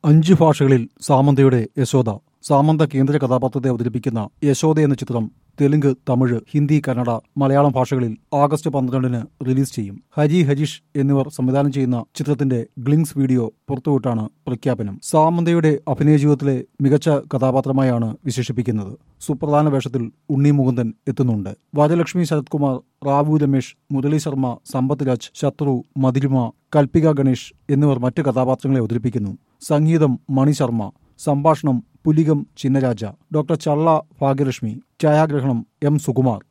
അഞ്ച് ഭാഷകളിൽ സാമന്തയുടെ യശോദ സാമന്ത കേന്ദ്ര കഥാപാത്രത്തെ അവതരിപ്പിക്കുന്ന യശോദ എന്ന ചിത്രം തെലുങ്ക് തമിഴ് ഹിന്ദി കന്നഡ മലയാളം ഭാഷകളിൽ ആഗസ്റ്റ് പന്ത്രണ്ടിന് റിലീസ് ചെയ്യും ഹരി ഹരീഷ് എന്നിവർ സംവിധാനം ചെയ്യുന്ന ചിത്രത്തിന്റെ ഗ്ലിങ്സ് വീഡിയോ പുറത്തുവിട്ടാണ് പ്രഖ്യാപനം സാമന്തയുടെ അഭിനയ ജീവിതത്തിലെ മികച്ച കഥാപാത്രമായാണ് വിശേഷിപ്പിക്കുന്നത് സുപ്രധാന വേഷത്തിൽ ഉണ്ണി മുകുന്ദൻ എത്തുന്നുണ്ട് വരലക്ഷ്മി ശരത്കുമാർ റാവു രമേശ് മുരളി ശർമ്മ സമ്പത്ത് രാജ് ശത്രു മതിരുമ കൽപ്പിക ഗണേഷ് എന്നിവർ മറ്റ് കഥാപാത്രങ്ങളെ അവതരിപ്പിക്കുന്നു സംഗീതം മണി ശർമ്മ സംഭാഷണം പുലികം ചിന്നരാജ ഡോക്ടർ ചള്ള ഭാഗ്യലക്ഷ്മി ഛായാഗ്രഹണം എം സുകുമാർ